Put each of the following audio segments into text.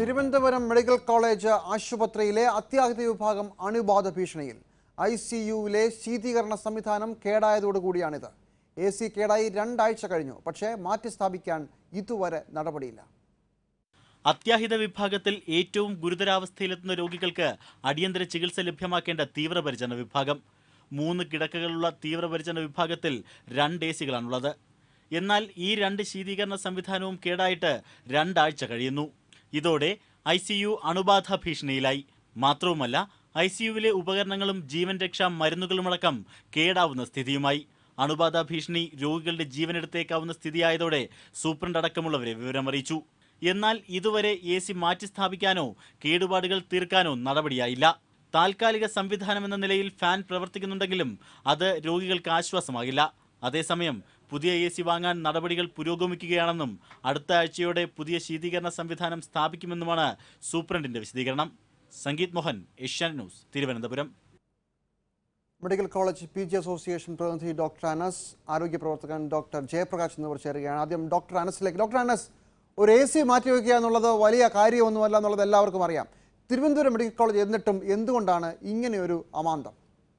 Thiruvananthapuram medical college ആശുപത്രിയിലെ അത്യാഹിത വിഭാഗം അണുബാധ ഭീഷണിയിൽ ഐ സി യുവിലെ ശീതീകരണ സംവിധാനം കേടായതോടുകൂടിയാണിത് എ സി കേടായി രണ്ടാഴ്ച കഴിഞ്ഞു പക്ഷേ മാറ്റി സ്ഥാപിക്കാൻ ഇതുവരെ നടപടിയില്ല അത്യാഹിത വിഭാഗത്തിൽ ഏറ്റവും ഗുരുതരാവസ്ഥയിലെത്തുന്ന രോഗികൾക്ക് അടിയന്തര ചികിത്സ ലഭ്യമാക്കേണ്ട തീവ്രപരിചരണ വിഭാഗം മൂന്ന് കിടക്കകളുള്ള തീവ്രപരിചരണ വിഭാഗത്തിൽ രണ്ട് എ സികളാണുള്ളത് എന്നാൽ ഈ രണ്ട് ശീതീകരണ സംവിധാനവും കേടായിട്ട് രണ്ടാഴ്ച കഴിയുന്നു ഇതോടെ ഐ സി യു അണുബാധ ഭീഷണിയിലായി മാത്രവുമല്ല ഐ സി യുവിലെ ഉപകരണങ്ങളും ജീവൻ രക്ഷാ മരുന്നുകളുമടക്കം കേടാവുന്ന സ്ഥിതിയുമായി അണുബാധ ഭീഷണി രോഗികളുടെ ജീവനെടുത്തേക്കാവുന്ന സ്ഥിതിയായതോടെ സൂപ്രണ്ട് അടക്കമുള്ളവരെ വിവരമറിയിച്ചു എന്നാൽ ഇതുവരെ എ സി മാറ്റി സ്ഥാപിക്കാനോ കേടുപാടുകൾ തീർക്കാനോ നടപടിയായില്ല താൽക്കാലിക സംവിധാനം എന്ന നിലയിൽ ഫാൻ പ്രവർത്തിക്കുന്നുണ്ടെങ്കിലും അത് രോഗികൾക്ക് ആശ്വാസമാകില്ല അതേസമയം പുതിയ എ സി വാങ്ങാൻ നടപടികൾ പുരോഗമിക്കുകയാണെന്നും അടുത്ത ആഴ്ചയോടെ പുതിയ ശീതീകരണ സംവിധാനം സ്ഥാപിക്കുമെന്നുമാണ് സൂപ്രണ്ടിന്റെ വിശദീകരണം Sangeeth Mohan Asianet news Thiruvananthapuram medical college P G association പ്രതിനിധി ഡോക്ടർ അനസ് ആരോഗ്യ പ്രവർത്തകൻ ഡോക്ടർ ജയപ്രകാശ് എന്നിവർ ചേരുകയാണ് ആദ്യം ഡോക്ടർ അനസിലേക്ക് ഡോക്ടർ അനസ് ഒരു എ സി മാറ്റിവെക്കുക എന്നുള്ളത് വലിയ കാര്യമൊന്നുമല്ല എന്നുള്ളത് എല്ലാവർക്കും അറിയാം തിരുവനന്തപുരം മെഡിക്കൽ കോളേജ് എന്നിട്ടും എന്തുകൊണ്ടാണ് ഇങ്ങനെയൊരു അമാന്തം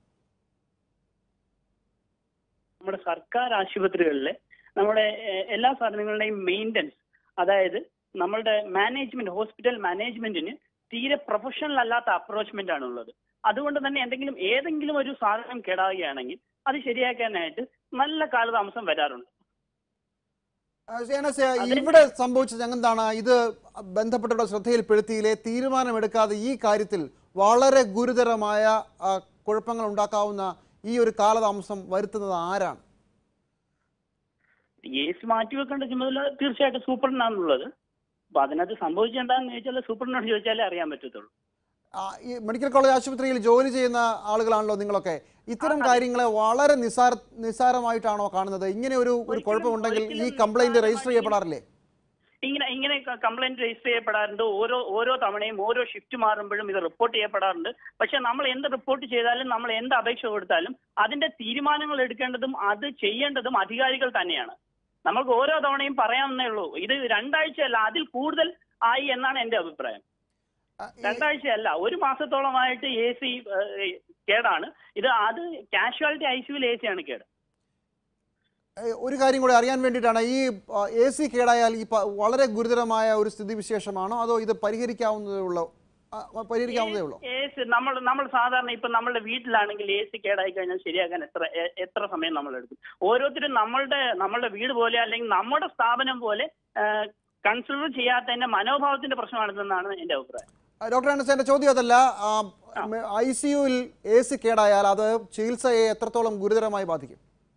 നമ്മുടെ സർക്കാർ ആശുപത്രികളിലെ നമ്മുടെ ഏഹ്, എല്ലാ സാധനങ്ങളുടെയും മെയിൻ്റനൻസ് അതായത് നമ്മളുടെ മാനേജ്മെന്റ് ഹോസ്പിറ്റൽ മാനേജ്മെന്റിന് തീരെ പ്രൊഫഷണൽ അല്ലാത്ത അപ്രോച്ച്മെന്റ് ആണ് ഉള്ളത് അതുകൊണ്ട് തന്നെ എന്തെങ്കിലും ഏതെങ്കിലും ഒരു സാധനം കേടാവുകയാണെങ്കിൽ അത് ശരിയാക്കാനായിട്ട് നല്ല കാലതാമസം വരാറുണ്ട് ആ, അനസ് ഇവിടെ സംഭവിച്ചത് എന്താണ് ഇത് ബന്ധപ്പെട്ടവരുടെ ശ്രദ്ധയിൽപ്പെടുത്തിയില്ലേ തീരുമാനമെടുക്കാതെ ഈ കാര്യത്തിൽ വളരെ ഗുരുതരമായ ആ, കുഴപ്പങ്ങൾ ഉണ്ടാക്കാവുന്ന ഈ ഒരു കാലതാമസം വരുത്തുന്നത് ആരാണ് എ സി മാറ്റിവെക്കേണ്ട ചുമതല തീർച്ചയായിട്ടും സൂപ്രണ്ടാണുള്ളത് അപ്പൊ അതിനകത്ത് സംഭവിച്ചത് എന്താണെന്ന് ചോദിച്ചാൽ സൂപ്രണ്ടിനോട് ചോദിച്ചാലേ അറിയാൻ പറ്റത്തുള്ളൂ ആ, ഈ മെഡിക്കൽ കോളേജ് ആശുപത്രിയിൽ ജോലി ചെയ്യുന്ന ആളുകളാണല്ലോ നിങ്ങളൊക്കെ ഇത്തരം കാര്യങ്ങളെ വളരെ നിസാര നിസാരമായിട്ടാണോ കാണുന്നത് ഇങ്ങനെ ഒരു ഒരു ഒരിക്കലും- കുഴപ്പമുണ്ടെങ്കിൽ ഈ ഒരിക്കലും കംപ്ലൈന്റ് രജിസ്റ്റർ നിസ്സാരമായി ചെയ്യപ്പെടാറില്ലേ ഇങ്ങനെ ഇങ്ങനെ കംപ്ലൈന്റ് രജിസ്റ്റർ ചെയ്യപ്പെടാറുണ്ട് ഓരോ ഓരോ തവണയും ഓരോ ഷിഫ്റ്റ് മാറുമ്പോഴും ഇത് റിപ്പോർട്ട് ചെയ്യപ്പെടാറുണ്ട് പക്ഷെ നമ്മൾ എന്ത് റിപ്പോർട്ട് ചെയ്താലും നമ്മൾ എന്ത് അപേക്ഷ കൊടുത്താലും അതിന്റെ തീരുമാനങ്ങൾ എടുക്കേണ്ടതും അത് ചെയ്യേണ്ടതും അധികാരികൾ തന്നെയാണ് നമുക്ക് ഓരോ തവണയും പറയാവുന്നേ ഉള്ളൂ ഇത് രണ്ടാഴ്ചയല്ല അതിൽ കൂടുതൽ ആയി എന്നാണ് എന്റെ അഭിപ്രായം ആ, ഈ- രണ്ടാഴ്ചയല്ല ഒരു മാസത്തോളമായിട്ട് എ സി കേടാണ് ഇത് അത് കാഷ്വാലിറ്റി ഐ സിയുവിൽ എ സി ആണ് കേട് ഏ, ഒരു കാര്യം കൂടി അറിയാൻ വേണ്ടിയിട്ടാണ് ഈ എ സി കേടായാൽ ഈ പ- വളരെ ഗുരുതരമായ ഒരു സ്ഥിതിവിശേഷമാണോ അതോ ഇത് പരിഹരിക്കാവുന്നതേ ഉള്ളൂ ആ, പരിഹരിക്കാവുന്നതേ ഉള്ളൂ എ സി നമ്മൾ നമ്മൾ സാധാരണ ഇപ്പൊ നമ്മളുടെ വീട്ടിലാണെങ്കിൽ എ സി കേടായി കഴിഞ്ഞാൽ ശരിയാക്കാൻ എത്ര എ- എത്ര സമയം നമ്മൾ എടുക്കും ഓരോരുത്തരും നമ്മളുടെ നമ്മളുടെ വീട് പോലെ അല്ലെങ്കിൽ നമ്മുടെ സ്ഥാപനം പോലെ കൺസിഡർ ചെയ്യാത്തതിന്റെ മനോഭാവത്തിന്റെ പ്രശ്നമാണിതെന്നാണ് എന്റെ അഭിപ്രായം ആ, ഡോക്ടർ അനസ് എൻ്റെ ചോദ്യം അതല്ല ഐ സി യുവിൽ എ സി കേടായാൽ അത് ചികിത്സയെ എത്രത്തോളം ഗുരുതരമായി ബാധിക്കും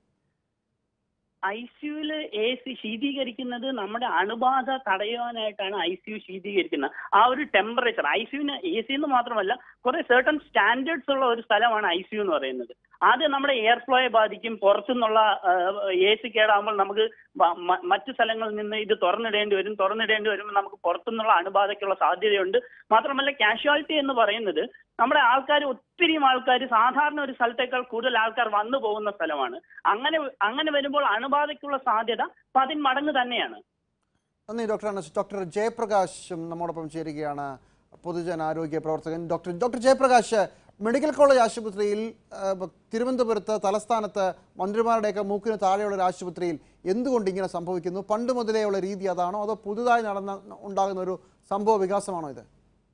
ഐ സിയുല് എ സി ശീതീകരിക്കുന്നത് നമ്മുടെ അണുബാധ തടയാനായിട്ടാണ് ഐ സി യു ശീതീകരിക്കുന്നത് ആ ഒരു ടെമ്പറേച്ചർ ഐ സിയുന് എ സി എന്ന് മാത്രമല്ല കുറെ സർട്ടൺ സ്റ്റാൻഡേർഡ്സ് ഉള്ള ഒരു സ്ഥലമാണ് ഐ സി യു എന്ന് പറയുന്നത് അത് നമ്മുടെ എയർ ഫ്ലോയെ ബാധിക്കും പുറത്തുനിന്നുള്ള എ സി കേടാകുമ്പോൾ നമുക്ക് മ- മ- മറ്റു സ്ഥലങ്ങളിൽ നിന്ന് ഇത് തുറന്നിടേണ്ടി വരും തുറന്നിടേണ്ടി വരുമ്പോൾ നമുക്ക് പുറത്തുനിന്നുള്ള അണുബാധയ്ക്കുള്ള സാധ്യതയുണ്ട് മാത്രമല്ല കാഷ്വാലിറ്റി എന്ന് പറയുന്നത് നമ്മുടെ ആൾക്കാർ ഒത്തിരി ആൾക്കാർ സാധാരണ ഒരു സ്ഥലത്തേക്കാൾ കൂടുതൽ ആൾക്കാർ വന്നു പോകുന്ന സ്ഥലമാണ് അങ്ങനെ അങ്ങനെ വരുമ്പോൾ അണുബാധയ്ക്കുള്ള സാധ്യത പതിന്മടങ്ങ് തന്നെയാണ് നന്ദി ഡോക്ടർ അനസ് ഡോക്ടർ ജയപ്രകാശും നമ്മോടൊപ്പം ചേരുകയാണ് പൊതുജനാരോഗ്യ പ്രവർത്തകൻ doctor doctor Jayaprakash medical college ആശുപത്രിയിൽ ആ, ബ- തിരുവനന്തപുരത്ത് തലസ്ഥാനത്ത് മന്ത്രിമാരുടെയൊക്കെ മൂക്കിന് താഴെയുള്ള ഒരു ആശുപത്രിയിൽ എന്തുകൊണ്ട് ഇങ്ങനെ സംഭവിക്കുന്നു പണ്ട് മുതലേ ഉള്ള രീതി അതാണോ അതോ പുതുതായി നടന്ന ഉണ്ടാകുന്ന ഒരു സംഭവ വികാസമാണോ ഇത്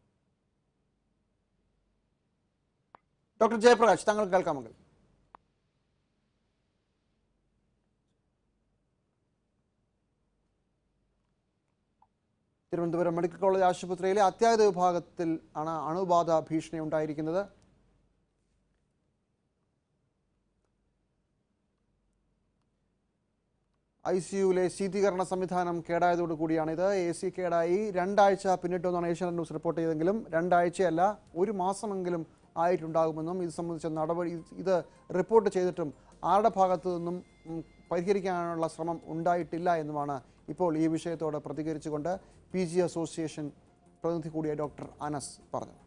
ഡോക്ടർ ജയപ്രകാശ് താങ്കൾ കേൾക്കാമെങ്കിൽ തിരുവനന്തപുരം മെഡിക്കൽ കോളേജ് ആശുപത്രിയിലെ അത്യാഹിത വിഭാഗത്തിൽ ആണ് അണുബാധ ഭീഷണി ഉണ്ടായിരിക്കുന്നത് ഐ സി യുവിലെ ശീതീകരണ സംവിധാനം കേടായതോടു കൂടിയാണിത് എ സി കേടായി രണ്ടാഴ്ച പിന്നിട്ടെന്നാണ് ഏഷ്യാനെറ്റ് ന്യൂസ് റിപ്പോർട്ട് ചെയ്തെങ്കിലും രണ്ടാഴ്ചയല്ല ഒരു മാസമെങ്കിലും ആയിട്ടുണ്ടാകുമെന്നും ഇത് സംബന്ധിച്ച നടപടി ഇത് റിപ്പോർട്ട് ചെയ്തിട്ടും ആരുടെ ഭാഗത്തു നിന്നും ഉം, പരിഹരിക്കാനുള്ള ശ്രമം ഉണ്ടായിട്ടില്ല എന്നുമാണ് ഇപ്പോൾ ഈ വിഷയത്തോട് പ്രതികരിച്ചുകൊണ്ട് പി ജി അസോസിയേഷൻ പ്രതിനിധി കൂടിയ ഡോക്ടർ അനസ് പറഞ്ഞത്